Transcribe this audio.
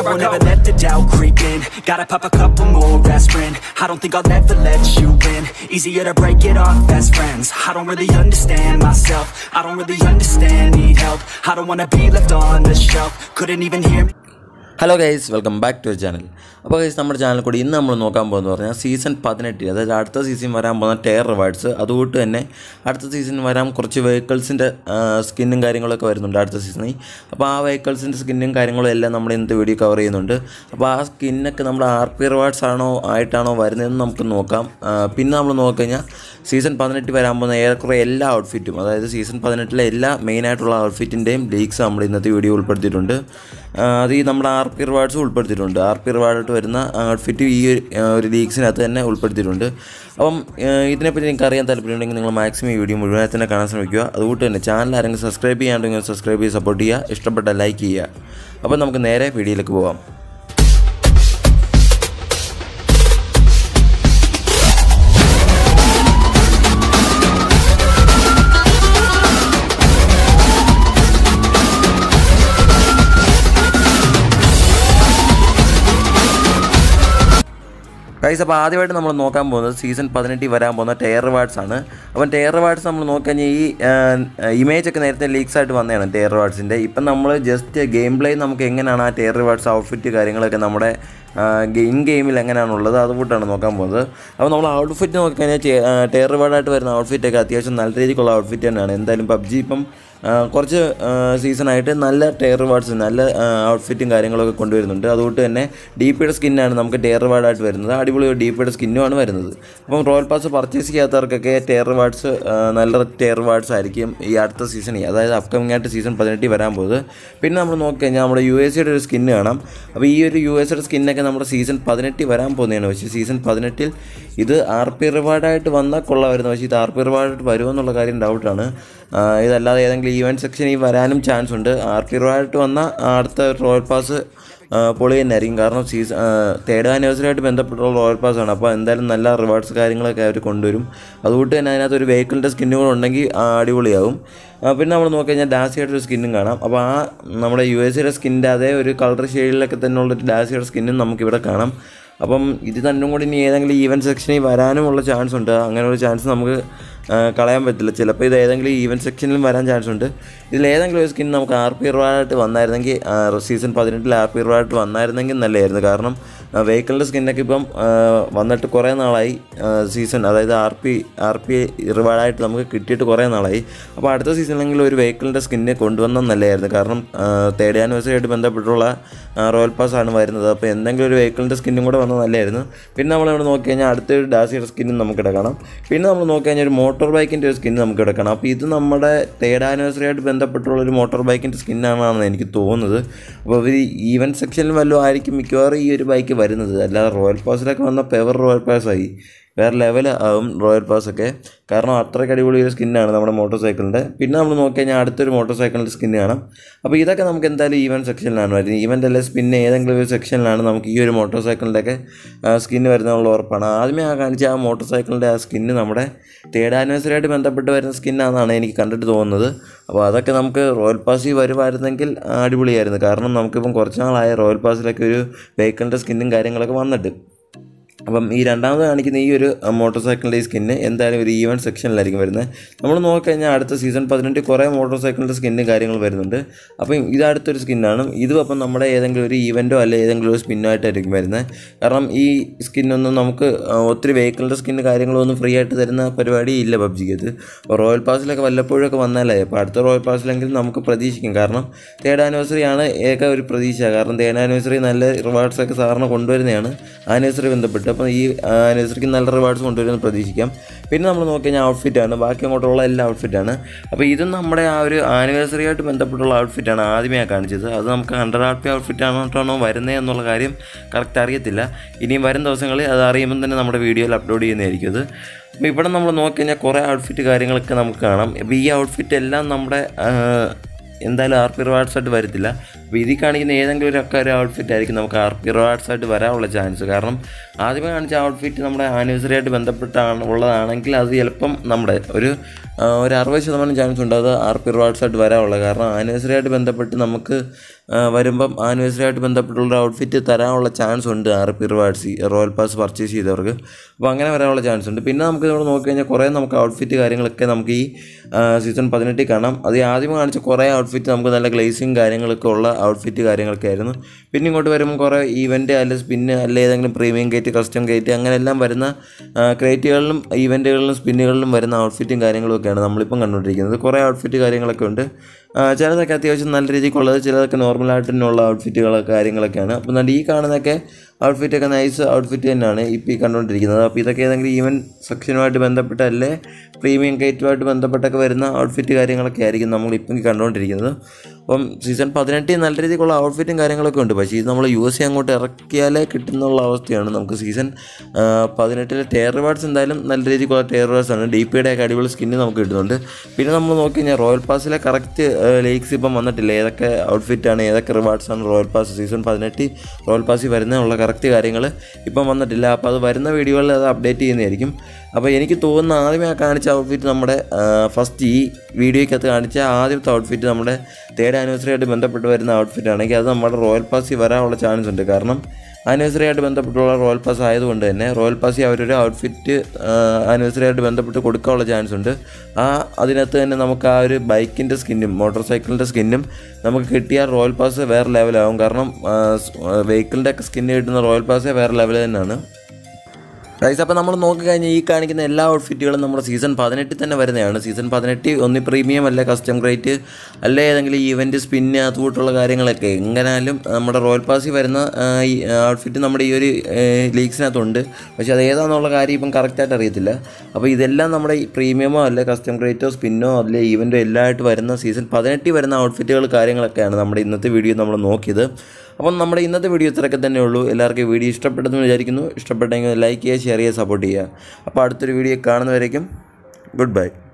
won't ever let the doubt creep in Gotta pop a couple more aspirin I don't think I'll ever let you in Easier to break it off best friends I don't really understand myself I don't really understand, need help I don't wanna be left on the shelf Couldn't even hear me hello guys welcome back to channel അപ്പോൾ guys നമ്മുടെ channel കൂടി ഇന്ന് നമ്മൾ നോക്കാൻ പോകുന്നത് പറഞ്ഞാൽ season പതിനെട്ടിൽ അതായത് അടുത്ത സീസൺ വരാൻ പോകുന്ന ടയർ റിവാർഡ്സ് അതുകൊണ്ട് തന്നെ അടുത്ത സീസൺ വരാൻ കുറച്ച് വെഹിക്കിൾസിൻ്റെ സ്കിന്നും കാര്യങ്ങളൊക്കെ വരുന്നുണ്ട് അടുത്ത സീസണിൽ അപ്പോൾ ആ വെഹിക്കിൾസിൻ്റെ സ്കിന്നും കാര്യങ്ങളും എല്ലാം നമ്മൾ ഇന്നത്തെ വീഡിയോ കവർ ചെയ്യുന്നുണ്ട് അപ്പോൾ ആ സ്കിന്നൊക്കെ നമ്മുടെ ആർ പി റിവാർഡ്സ് ആണോ ആയിട്ടാണോ വരുന്നതെന്ന് നമുക്ക് നോക്കാം ആ, പിന്നെ നമ്മൾ നോക്കിക്കഴിഞ്ഞാൽ സീസൺ പതിനെട്ട് വരാൻ പോകുന്ന ഏറെക്കുറെ എല്ലാ ഔട്ട്ഫിറ്റും അതായത് സീസൺ പതിനെട്ടിലെ എല്ലാ മെയിനായിട്ടുള്ള ഔട്ട്ഫിറ്റിൻ്റെയും ലീക്സ് നമ്മൾ ഇന്നത്തെ വീഡിയോ ഉൾപ്പെടുത്തിയിട്ടുണ്ട് ആ, അത് ഈ നമ്മുടെ ആർ പി റിവാർഡ്സ് ഉൾപ്പെടുത്തിയിട്ടുണ്ട് ആർ പി റിവാർഡായിട്ട് വരുന്ന ഔട്ട്ഫിറ്റ് ഈ ഒരു, ആ, ഒരു ലീക്സിനകത്ത് തന്നെ ഉൾപ്പെടുത്തിയിട്ടുണ്ട് അപ്പം ആ, ഇതിനെപ്പറ്റി നിങ്ങൾക്ക് അറിയാൻ താല്പര്യമുണ്ടെങ്കിൽ നിങ്ങൾ മാക്സിമം ഈ വീഡിയോ മുഴുവനായി തന്നെ കാണാൻ ശ്രമിക്കുക അതുകൊണ്ട് തന്നെ ചാനൽ ആരെങ്കിലും സബ്സ്ക്രൈബ് ചെയ്യാണ്ടെങ്കിൽ സബ്സ്ക്രൈബ് ചെയ്ത് സപ്പോർട്ട് ചെയ്യുക ഇഷ്ടപ്പെട്ട ലൈക്ക് ചെയ്യുക അപ്പോൾ നമുക്ക് നേരെ വീഡിയോയിലേക്ക് പോകാം ഗൈസ് അപ്പോൾ ആദ്യമായിട്ട് നമ്മൾ നോക്കാൻ പോകുന്നത് സീസൺ പതിനെട്ടിൽ വരാൻ പോകുന്ന ടയർ റിവാർഡ്സ് ആണ് അപ്പം ടയർ റിവാർഡ്സ് നമ്മൾ നോക്കിക്കഴിഞ്ഞാൽ ഈ ഇമേജ് ഒക്കെ നേരത്തെ ലീക്സ് ആയിട്ട് വന്നതാണ് ടയർ റിവാർഡ്സിൻ്റെ ഇപ്പം നമ്മൾ ജസ്റ്റ് ഗെയിം പ്ലേ നമുക്ക് എങ്ങനെയാണ് ആ ടയർ റിവാർഡ്സ് ഔട്ട്ഫിറ്റ് കാര്യങ്ങളൊക്കെ നമ്മുടെ ഇൻ ഗെയിമിൽ എങ്ങനെയാണുള്ളത് അതുകൂട്ടാണ് നോക്കാൻ പോകുന്നത് അപ്പോൾ നമ്മൾ ഔട്ട്ഫിറ്റ് നോക്കിക്കഴിഞ്ഞാൽ ടയർ റിവാർഡായിട്ട് വരുന്ന ഔട്ട്ഫിറ്റൊക്കെ അത്യാവശ്യം നല്ല രീതിക്കുള്ള ഔട്ട്ഫിറ്റ് തന്നെയാണ് എന്തായാലും പബ്ജി ഇപ്പം ആ, കുറച്ച് സീസണായിട്ട് നല്ല ടയർ റിവാർഡ്സ് നല്ല ഔട്ട്ഫിറ്റും കാര്യങ്ങളൊക്കെ കൊണ്ടുവരുന്നുണ്ട് അതുകൊണ്ട് തന്നെ ഡി പിയുടെ സ്കിന്നാണ് നമുക്ക് ടയർ റിവാർഡായിട്ട് വരുന്നത് അടിപൊളി ഒരു ഡി പിയുടെ സ്കിന്നുമാണ് വരുന്നത് അപ്പം റോയൽ പാസ് പർച്ചേസ് ചെയ്യാത്തവർക്കൊക്കെ ടയർ റിവാർഡ്സ് നല്ല ടയർ റിവാർഡ്സ് ആയിരിക്കും ഈ അടുത്ത സീസണിൽ അതായത് അപ്കമിംഗ് ആയിട്ട് സീസൺ പതിനെട്ടിൽ വരാൻ പോകുന്നത് പിന്നെ നമ്മൾ നോക്കിക്കഴിഞ്ഞാൽ നമ്മുടെ യു എസ് സിയുടെ ഒരു സ്കിന്ന് കാണാം അപ്പോൾ ഈ ഒരു യു എസ് സിയുടെ സ്കിന്നൊക്കെ നമ്മുടെ സീസൺ പതിനെട്ടിൽ വരാൻ പോകുന്നതാണ് പക്ഷേ സീസൺ പതിനെട്ടിൽ ഇത് ആർ പി റിവാർഡായിട്ട് വന്നാൽ കൊള്ളാമായിരുന്നു പക്ഷേ ഇത് ആർ പി റിവാർഡായിട്ട് വരുമോ എന്നുള്ള കാര്യം ഡൗട്ടാണ് ഇതല്ലാതെ ഏതെങ്കിലും ഈവൻറ്റ് സെക്ഷനിൽ വരാനും ചാൻസ് ഉണ്ട് ആർ പി റിവാർഡായിട്ട് വന്ന അടുത്ത റോയൽ പാസ് പൊളി തന്നെയായിരിക്കും കാരണം സീസൺ തേർഡ് ആനിവേഴ്സറി ആയിട്ട് ബന്ധപ്പെട്ടുള്ള റോയൽ പാസ് ആണ് അപ്പോൾ എന്തായാലും നല്ല റിവാർഡ്സ് കാര്യങ്ങളൊക്കെ അവർ കൊണ്ടുവരും അതുകൊണ്ട് തന്നെ അതിനകത്ത് ഒരു വെഹിക്കിളിൻ്റെ സ്കിന്നുകൾ ഉണ്ടെങ്കിൽ ആ, അടിപൊളിയാവും ആ, പിന്നെ നമ്മൾ നോക്കി കഴിഞ്ഞാൽ ഡാസിയുടെ ഒരു സ്കിന്നും കാണാം അപ്പോൾ ആ നമ്മുടെ യു എസ് സിയുടെ സ്കിൻ്റെ അതേ ഒരു കളർ ഷെയ്ഡിലൊക്കെ തന്നെ ഉള്ള ഒരു ഡാസിയുടെ സ്കിന്നും നമുക്കിവിടെ കാണാം അപ്പം ഇത് തന്നും കൂടി ഇനി ഏതെങ്കിലും ഈവൻറ്റ് സെക്ഷനിൽ വരാനുമുള്ള ചാൻസ് ഉണ്ട് അങ്ങനെ ഒരു ചാൻസ് നമുക്ക് ആ, കളയാൻ പറ്റില്ല ചിലപ്പോൾ ഇത് ഏതെങ്കിലും ഈവൻറ്റ് സെക്ഷനിലും വരാൻ ചാൻസ് ഉണ്ട് ഇതിൽ ഏതെങ്കിലും ഒരു സ്കിൻ നമുക്ക് ആർ പി റിവാർഡായിട്ട് വന്നായിരുന്നെങ്കിൽ സീസൺ പതിനെട്ടിൽ ആർ പി റിവാർഡായിട്ട് വന്നായിരുന്നെങ്കിൽ നല്ലതായിരുന്നു കാരണം വെഹിക്കിളിൻ്റെ സ്കിന്നൊക്കെ ഇപ്പം ആ, വന്നിട്ട് കുറേ നാളായി സീസൺ അതായത് ആർ പി ആർ പി റിവാർഡായിട്ട് നമുക്ക് കിട്ടിയിട്ട് കുറേ നാളായി അപ്പോൾ അടുത്ത സീസണിലെങ്കിലും ഒരു വെഹിക്കിളിൻ്റെ സ്കിന്നെ കൊണ്ടുവന്നാൽ നല്ലതായിരുന്നു കാരണം തേർഡ് ആനിവേഴ്സറി ആയിട്ട് ബന്ധപ്പെട്ടുള്ള റോയൽ പാസ് ആണ് വരുന്നത് അപ്പോൾ എന്തെങ്കിലും ഒരു വെഹിക്കിളിൻ്റെ സ്കിന്നും കൂടെ വന്നാൽ നല്ലതായിരുന്നു പിന്നെ നമ്മളിവിടെ നോക്കി കഴിഞ്ഞാൽ അടുത്തൊരു ഡാസിയുടെ സ്കിന്നും നമുക്ക് എടുക്കണം പിന്നെ നമ്മൾ നോക്കി കഴിഞ്ഞാൽ ഒരു മോട്ടോർ ബൈക്കിൻ്റെ ഒരു സ്കിൻ നമുക്ക് എടുക്കണം അപ്പോൾ ഇത് നമ്മുടെ തേർഡ് ആനിവേഴ്സറി ആയിട്ട് ബന്ധപ്പെട്ടുള്ള ഒരു മോട്ടോർ ബൈക്കിൻ്റെ സ്കിന്നാണെന്നാണ് എനിക്ക് തോന്നുന്നത് അപ്പോൾ ഇവർ ഈവൻറ്റ് സെക്ഷനിൽ വല്ലതും ആയിരിക്കും മിക്കവാറും ഈ ഒരു ബൈക്ക് വരുന്നത് അല്ലാതെ റോയൽ പാസിലൊക്കെ വന്ന പെവർ റോയൽ പാസ്സായി വേറെ ലെവൽ ആവും റോയൽ പാസ് ഒക്കെ കാരണം അത്രയ്ക്ക് അടിപൊളി ഒരു സ്കിന്നാണ് നമ്മുടെ മോട്ടോർ സൈക്കിളിൻ്റെ പിന്നെ നമ്മൾ നോക്കി കഴിഞ്ഞാൽ അടുത്തൊരു മോട്ടോർ സൈക്കിളിൻ്റെ സ്കിന്ന് കാണാം അപ്പോൾ ഇതൊക്കെ നമുക്ക് എന്തായാലും ഈവൻറ്റ് സെക്ഷനിലാണ് വരുന്നത് ഈവൻ്റ് അല്ലെ പിന്നെ ഏതെങ്കിലും ഒരു സെക്ഷനിലാണ് നമുക്ക് ഈ ഒരു മോട്ടോർ സൈക്കിളിൻ്റെ ഒക്കെ സ്കിന്ന് വരുന്നതിനുള്ള ഉറപ്പാണ് ആദ്യമേ ആ കാണിച്ച ആ മോട്ടോർ സൈക്കിളിൻ്റെ ആ സ്കിന്ന് നമ്മുടെ തേർഡ് ആനിവേഴ്സറി ആയിട്ട് ബന്ധപ്പെട്ട് വരുന്ന സ്കിന്നാണെന്നാണ് എനിക്ക് കണ്ടിട്ട് തോന്നുന്നത് അപ്പോൾ അതൊക്കെ നമുക്ക് റോയൽ പാസിൽ വരുമായിരുന്നെങ്കിൽ അടിപൊളിയായിരുന്നു കാരണം നമുക്കിപ്പം കുറച്ച് നാളായ റോയൽ പാസിലൊക്കെ ഒരു വെഹിക്കിളിൻ്റെ സ്കിന്നും കാര്യങ്ങളൊക്കെ വന്നിട്ട് അപ്പം ഈ രണ്ടാമത് കാണിക്കുന്ന ഈ ഒരു മോട്ടോർ സൈക്കിളിൻ്റെ ഈ സ്കിന്ന് എന്തായാലും ഒരു ഈവൻറ്റ് സെക്ഷനിലായിരിക്കും വരുന്നത് നമ്മൾ നോക്കിക്കഴിഞ്ഞാൽ അടുത്ത സീസൺ പതിനെട്ട് കുറേ മോട്ടോർ സൈക്കിളിൻ്റെ സ്കിന്ന് കാര്യങ്ങൾ വരുന്നുണ്ട് അപ്പം ഇത് അടുത്തൊരു സ്കിന്നാണ് ഇതും അപ്പം നമ്മുടെ ഏതെങ്കിലും ഒരു ഈവൻറ്റോ അല്ലെ ഏതെങ്കിലും ഒരു സ്പിന്നോ ആയിട്ടായിരിക്കും വരുന്നത് കാരണം ഈ സ്കിന്നൊന്നും നമുക്ക് ആ, ഒത്തിരി വെഹിക്കിളിൻ്റെ സ്കിന്ന് കാര്യങ്ങളൊന്നും ഫ്രീ ആയിട്ട് തരുന്ന പരിപാടി ഇല്ല പബ്ജിക്കകത്ത് അപ്പോൾ റോയൽ പാസിലൊക്കെ വല്ലപ്പോഴൊക്കെ വന്നാലേ അപ്പോൾ അടുത്ത റോയൽ പാസിലെങ്കിലും നമുക്ക് പ്രതീക്ഷിക്കും കാരണം തേർഡ് ആനിവേഴ്സറി ആണ് ഏക ഒരു പ്രതീക്ഷ കാരണം തേർഡ് ആനിവേഴ്സറി നല്ല റിവാർഡ്സ് ഒക്കെ സാറിന് കൊണ്ടുവരുന്നതാണ് ആനിവേഴ്സറി ബന്ധപ്പെട്ട് അപ്പോൾ ഈ ആനിവേഴ്സറിക്ക് നല്ല റിവാർഡ്സ് കൊണ്ടുവരുമെന്ന് പ്രതീക്ഷിക്കാം പിന്നെ നമ്മൾ നോക്കി കഴിഞ്ഞാൽ ഔട്ട്ഫിറ്റാണ് ബാക്കി അങ്ങോട്ടുള്ള എല്ലാ ഔട്ട്ഫിറ്റാണ് അപ്പോൾ ഇതും നമ്മുടെ ആ ഒരു ആനിവേഴ്സറി ആയിട്ട് ബന്ധപ്പെട്ടുള്ള ഔട്ട്ഫിറ്റാണ് ആദ്യമേ കാണിച്ചത് അത് നമുക്ക് ഹൺഡ്രഡ് ആർ പി ഔട്ട്ഫിറ്റ് ആണോട്ടാണോ വരുന്നത് എന്നുള്ള കാര്യം കറക്റ്റ് അറിയത്തില്ല ഇനിയും വരും ദിവസങ്ങളിൽ അത് അറിയുമ്പോൾ തന്നെ നമ്മുടെ വീഡിയോയിൽ അപ്ലോഡ് ചെയ്യുന്നതായിരിക്കും അത് അപ്പോൾ ഇവിടെ നമ്മൾ നോക്കി കഴിഞ്ഞാൽ കുറേ ഔട്ട്ഫിറ്റ് കാര്യങ്ങളൊക്കെ നമുക്ക് കാണാം അപ്പോൾ ഈ ഔട്ട്ഫിറ്റ് എല്ലാം നമ്മുടെ ആ, എന്തായാലും ആർ പി റിവാർഡ്സ് ആയിട്ട് വരത്തില്ല അപ്പോൾ ഇതിൽ കാണിക്കുന്ന ഏതെങ്കിലും ഒരു ഒക്കെ ഒരു ഔട്ട്ഫിറ്റ് ആയിരിക്കും നമുക്ക് ആർ പി റിവാർഡ്സ് ആയിട്ട് വരാനുള്ള ചാൻസ് കാരണം ആദ്യമേ കാണിച്ച ഔട്ട്ഫിറ്റ് നമ്മുടെ ആനിവേഴ്സറി ആയിട്ട് ബന്ധപ്പെട്ടാണ് ഉള്ളതാണെങ്കിൽ അത് ചിലപ്പം നമ്മുടെ ഒരു ആ, ഒരു അറുപത് ശതമാനം ചാൻസ് ഉണ്ട് അത് ആർ പി റിവാർഡ്സ് ആയിട്ട് വരാനുള്ളത് കാരണം ആനിവേഴ്സറി ആയിട്ട് ബന്ധപ്പെട്ട് നമുക്ക് ആ, വരുമ്പം ആനിവേഴ്സറി ആയിട്ട് ബന്ധപ്പെട്ടുള്ള ഔട്ട്ഫിറ്റ് തരാനുള്ള ചാൻസ് ഉണ്ട് R P rewards royal pass purchase ചെയ്തവർക്ക് അപ്പോൾ അങ്ങനെ വരാനുള്ള ചാൻസ് ഉണ്ട് പിന്നെ നമുക്ക് ഇവിടെ നോക്കി കഴിഞ്ഞാൽ കുറേ നമുക്ക് ഔട്ട്ഫിറ്റ് കാര്യങ്ങളൊക്കെ നമുക്ക് ഈ സീസൺ പതിനെട്ടിൽ കാണാം അത് ഈ ആദ്യം കാണിച്ച കുറേ ഔട്ട്ഫിറ്റ് നമുക്ക് നല്ല ഗ്ലേസിങ് കാര്യങ്ങളൊക്കെ ഉള്ള ഔട്ട്ഫിറ്റ് കാര്യങ്ങളൊക്കെ ആയിരുന്നു പിന്നെ ഇങ്ങോട്ട് വരുമ്പോൾ കുറേ ഈവൻറ്റ് അല്ല സ്പിന്ന് അല്ല ഏതെങ്കിലും പ്രീമിയം ഗേറ്റ് കസ്റ്റം ഗേറ്റ് അങ്ങനെ എല്ലാം വരുന്ന ക്രേറ്റുകളിലും ഈവൻറ്റുകളിലും സ്പിന്നുകളിലും വരുന്ന ഔട്ട്ഫിറ്റും കാര്യങ്ങളും ഒക്കെയാണ് നമ്മളിപ്പം കണ്ടുകൊണ്ടിരിക്കുന്നത് കുറേ ഔട്ട്ഫിറ്റ് കാര്യങ്ങളൊക്കെ ഉണ്ട് ആ, ചിലതൊക്കെ അത്യാവശ്യം നല്ല രീതിക്കുള്ളത് ചിലതൊക്കെ നോർമലായിട്ടുള്ള ഔട്ട്ഫിറ്റുകൾ കാര്യങ്ങളൊക്കെയാണ് അപ്പോൾ നല്ല ഈ കാണുന്നതൊക്കെ ഔട്ട്ഫിറ്റൊക്കെ നൈസ് ഔട്ട്ഫിറ്റ് തന്നെയാണ് ഇപ്പോൾ ഈ കണ്ടുകൊണ്ടിരിക്കുന്നത് അപ്പോൾ ഇതൊക്കെ ഏതെങ്കിലും ഈവൻ സെക്ഷനുമായിട്ട് ബന്ധപ്പെട്ടല്ലേ പ്രീമിയം കയറ്റുമായിട്ട് ബന്ധപ്പെട്ടൊക്കെ വരുന്ന ഔട്ട്ഫിറ്റ് കാര്യങ്ങളൊക്കെ ആയിരിക്കും നമ്മളിപ്പം ഈ കണ്ടുകൊണ്ടിരിക്കുന്നത് അപ്പം സീസൺ പതിനെട്ടിൽ നല്ല രീതിക്കുള്ള ഔട്ട്ഫിറ്റും കാര്യങ്ങളൊക്കെ ഉണ്ട് പക്ഷേ ഇത് നമ്മൾ യു എസ് എ അങ്ങോട്ട് ഇറക്കിയാലേ കിട്ടുന്നുള്ള അവസ്ഥയാണ് നമുക്ക് സീസൺ പതിനെട്ടിലെ ടെയർ റിവാർഡ്സ് എന്തായാലും നല്ല രീതിക്കുള്ള ടെയർ റിവാർഡ്സ് ആണ് ഡി പിയുടെ ഒക്കെ അടിപൊളി സ്കിന്ന് നമുക്ക് കിട്ടുന്നുണ്ട് പിന്നെ നമ്മൾ നോക്കി കഴിഞ്ഞാൽ റോയൽ പാസിലെ കറക്റ്റ് ലേക്സ് ഇപ്പം വന്നിട്ടില്ല ഏതൊക്കെ ഔട്ട്ഫിറ്റാണ് ഏതൊക്കെ റിവാർഡ്സ് ആണ് റോയൽ പാസ് സീസൺ പതിനെട്ടിൽ റോയൽ പാസിൽ വരുന്നതിനുള്ള കറക്റ്റ് കാര്യങ്ങൾ ഇപ്പം വന്നിട്ടില്ല അപ്പോൾ അത് വരുന്ന വീഡിയോകളിൽ അത് അപ്ഡേറ്റ് ചെയ്യുന്നതായിരിക്കും അപ്പോൾ എനിക്ക് തോന്നുന്ന ആദ്യമേ ആ കാണിച്ച ഔട്ട്ഫിറ്റ് നമ്മുടെ ഫസ്റ്റ് ഈ വീഡിയോയ്ക്കകത്ത് കാണിച്ച ആദ്യത്തെ ഔട്ട്ഫിറ്റ് നമ്മുടെ തേർഡ് ആനിവേഴ്സറി ആയിട്ട് ബന്ധപ്പെട്ട് വരുന്ന ഔട്ട്ഫിറ്റ് ആണെങ്കിൽ അത് നമ്മുടെ റോയൽ പാസിൽ വരാനുള്ള ചാൻസ് ഉണ്ട് കാരണം ആനിവേഴ്സറി ആയിട്ട് ബന്ധപ്പെട്ടുള്ള റോയൽ പാസ് ആയതുകൊണ്ട് തന്നെ റോയൽ പാസിൽ അവരൊരു ഔട്ട്ഫിറ്റ് ആനിവേഴ്സറി ആയിട്ട് ബന്ധപ്പെട്ട് കൊടുക്കാനുള്ള ചാൻസ് ഉണ്ട് ആ അതിനകത്ത് തന്നെ നമുക്ക് ആ ഒരു ബൈക്കിൻ്റെ സ്കിന്നും മോട്ടോർ സൈക്കിളിൻ്റെ സ്കിന്നും നമുക്ക് കിട്ടിയാൽ റോയൽ പാസ് വേറെ ലെവലാവും കാരണം വെഹിക്കിളിൻ്റെ ഒക്കെ സ്കിന്ന് കിട്ടുന്ന റോയൽ പാസ് വേറെ ലെവൽ തന്നെയാണ് ഗൈസ് അപ്പോൾ നമ്മൾ നോക്കിക്കഴിഞ്ഞാൽ ഈ കാണിക്കുന്ന എല്ലാ ഔട്ട്ഫിറ്റുകളും നമ്മുടെ സീസൺ പതിനെട്ടിൽ തന്നെ വരുന്നതാണ് സീസൺ പതിനെട്ട് ഒന്ന് പ്രീമിയം അല്ല കസ്റ്റം ക്രേറ്റ് അല്ല ഏതെങ്കിലും ഈവൻറ്റ് സ്പിന്ന് അതുകൂട്ടുള്ള കാര്യങ്ങളൊക്കെ എങ്ങനാലും നമ്മുടെ റോയൽ പാസിൽ വരുന്ന ആ, ഈ ഔട്ട്ഫിറ്റ് നമ്മുടെ ഈ ഒരു ലീഗ്സിനകത്തുണ്ട് പക്ഷേ അത് ഏതാണെന്നുള്ള കാര്യം ഇപ്പം കറക്റ്റായിട്ട് അറിയത്തില്ല അപ്പോൾ ഇതെല്ലാം നമ്മുടെ ഈ പ്രീമിയമോ അല്ലെ കസ്റ്റം ക്രേറ്റോ സ്പിന്നോ അല്ലെ ഈവൻറ്റോ എല്ലാം ആയിട്ട് വരുന്ന സീസൺ പതിനെട്ടിൽ വരുന്ന ഔട്ട്ഫിറ്റുകൾ കാര്യങ്ങളൊക്കെയാണ് നമ്മുടെ ഇന്നത്തെ വീഡിയോ നമ്മൾ നോക്കിയത് അപ്പം നമ്മുടെ ഇന്നത്തെ വീഡിയോ ഇത്രയൊക്കെ തന്നെ ഉള്ളൂ എല്ലാവർക്കും വീഡിയോ ഇഷ്ടപ്പെട്ടെന്ന് വിചാരിക്കുന്നു ഇഷ്ടപ്പെട്ടെങ്കിൽ ലൈക്ക് ചെയ്യുക ഷെയർ ചെയ്യുക സപ്പോർട്ട് ചെയ്യുക അപ്പോൾ അടുത്തൊരു വീഡിയോ കാണുന്നവരേക്കും ഗുഡ് ബൈ